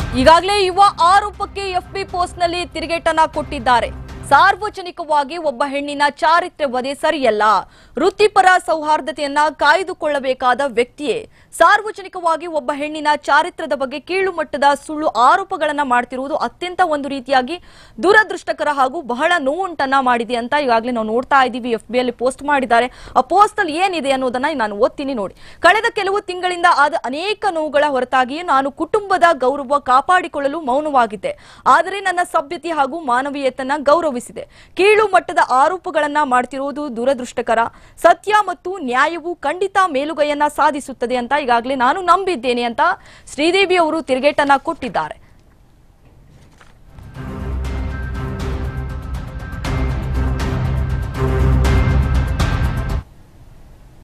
ಈಗಾಗಲೇ ಯುವ ಆರೋಪಕ್ಕೆ ಎಫ್ಬಿ ಪೋಸ್ಟ್ನಲ್ಲಿ ತಿರುಗೇಟನ್ನ ಕೊಟ್ಟಿದ್ದಾರೆ ಸಾರ್ವಜನಿಕವಾಗಿ ಒಬ್ಬ ಹೆಣ್ಣಿನ ಚಾರಿತ್ರ್ಯ ವಧೆ ಸರಿಯಲ್ಲ ವೃತ್ತಿಪರ ಸೌಹಾರ್ದತೆಯನ್ನ ಕಾಯ್ದುಕೊಳ್ಳಬೇಕಾದ ವ್ಯಕ್ತಿಯೇ ಸಾರ್ವಜನಿಕವಾಗಿ ಒಬ್ಬ ಹೆಣ್ಣಿನ ಚಾರಿತ್ರ್ಯದ ಬಗ್ಗೆ ಕೀಳು ಮಟ್ಟದ ಸುಳ್ಳು ಆರೋಪಗಳನ್ನ ಮಾಡ್ತಿರುವುದು ಅತ್ಯಂತ ಒಂದು ರೀತಿಯಾಗಿ ದುರದೃಷ್ಟಕರ ಹಾಗೂ ಬಹಳ ನೋವುಂಟನ್ನ ಮಾಡಿದೆ ಅಂತ ಈಗಾಗಲೇ ನಾವು ನೋಡ್ತಾ ಇದ್ದೀವಿ ಎಫ್ ಅಲ್ಲಿ ಪೋಸ್ಟ್ ಮಾಡಿದ್ದಾರೆ ಆ ಪೋಸ್ಟ್ ಅಲ್ಲಿ ಏನಿದೆ ಅನ್ನೋದನ್ನ ನಾನು ಓದ್ತೀನಿ ನೋಡಿ ಕಳೆದ ಕೆಲವು ತಿಂಗಳಿಂದ ಆದ ಅನೇಕ ನೋವುಗಳ ಹೊರತಾಗಿಯೇ ನಾನು ಕುಟುಂಬದ ಗೌರವ ಕಾಪಾಡಿಕೊಳ್ಳಲು ಮೌನವಾಗಿದ್ದೆ ಆದರೆ ನನ್ನ ಸಭ್ಯತೆ ಹಾಗೂ ಮಾನವೀಯತನ ಗೌರವಿಸಿದೆ ಕೀಳು ಮಟ್ಟದ ಆರೋಪಗಳನ್ನ ಮಾಡ್ತಿರುವುದು ದುರದೃಷ್ಟಕರ ಸತ್ಯ ಮತ್ತು ನ್ಯಾಯವು ಖಂಡಿತ ಮೇಲುಗೈಯನ್ನ ಸಾಧಿಸುತ್ತದೆ ಅಂತ ಈಗಾಗಲೇ ನಾನು ನಂಬಿದ್ದೇನೆ ಅಂತ ಶ್ರೀದೇವಿ ಅವರು ತಿರುಗೇಟನ್ನ ಕೊಟ್ಟಿದ್ದಾರೆ